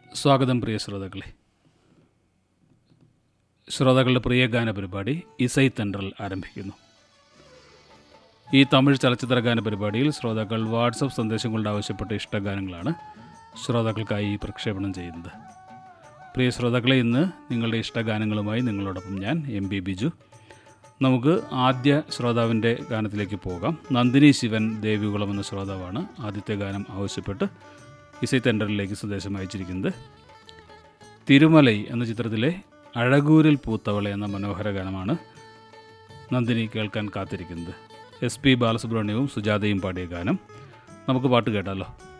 സ്വാഗതം പ്രിയ ശ്രോതാക്കളെ ശ്രോതാക്കളുടെ പ്രിയ ഗാന പരിപാടി ഇസൈ തെൻട്രൽ ആരംഭിക്കുന്നു ഈ തമിഴ് ചലച്ചിത്ര ഗാന പരിപാടിയിൽ ശ്രോതാക്കൾ വാട്സപ്പ് സന്ദേശങ്ങളുടെ ആവശ്യപ്പെട്ട ഇഷ്ടഗാനങ്ങളാണ് ശ്രോതാക്കൾക്കായി പ്രക്ഷേപണം ചെയ്യുന്നത് പ്രിയ ശ്രോതാക്കളെ ഇന്ന് നിങ്ങളുടെ ഇഷ്ടഗാനങ്ങളുമായി നിങ്ങളോടൊപ്പം ഞാൻ എം ബി ബിജു നമുക്ക് ആദ്യ ശ്രോതാവിൻ്റെ ഗാനത്തിലേക്ക് പോകാം നന്ദിനി ശിവൻ ദേവികുളം എന്ന ശ്രോതാവാണ് ആദ്യത്തെ ഗാനം ആവശ്യപ്പെട്ട് ഇസൈ തെൻഡറിലേക്ക് സന്ദേശം അയച്ചിരിക്കുന്നത് തിരുമലൈ എന്ന ചിത്രത്തിലെ അഴകൂരിൽ പൂത്തവള എന്ന മനോഹര ഗാനമാണ് നന്ദിനി കേൾക്കാൻ കാത്തിരിക്കുന്നത് എസ് പി ബാലസുബ്രഹ്മണ്യവും സുജാതയും പാടിയ ഗാനം നമുക്ക് പാട്ട് കേട്ടാലോ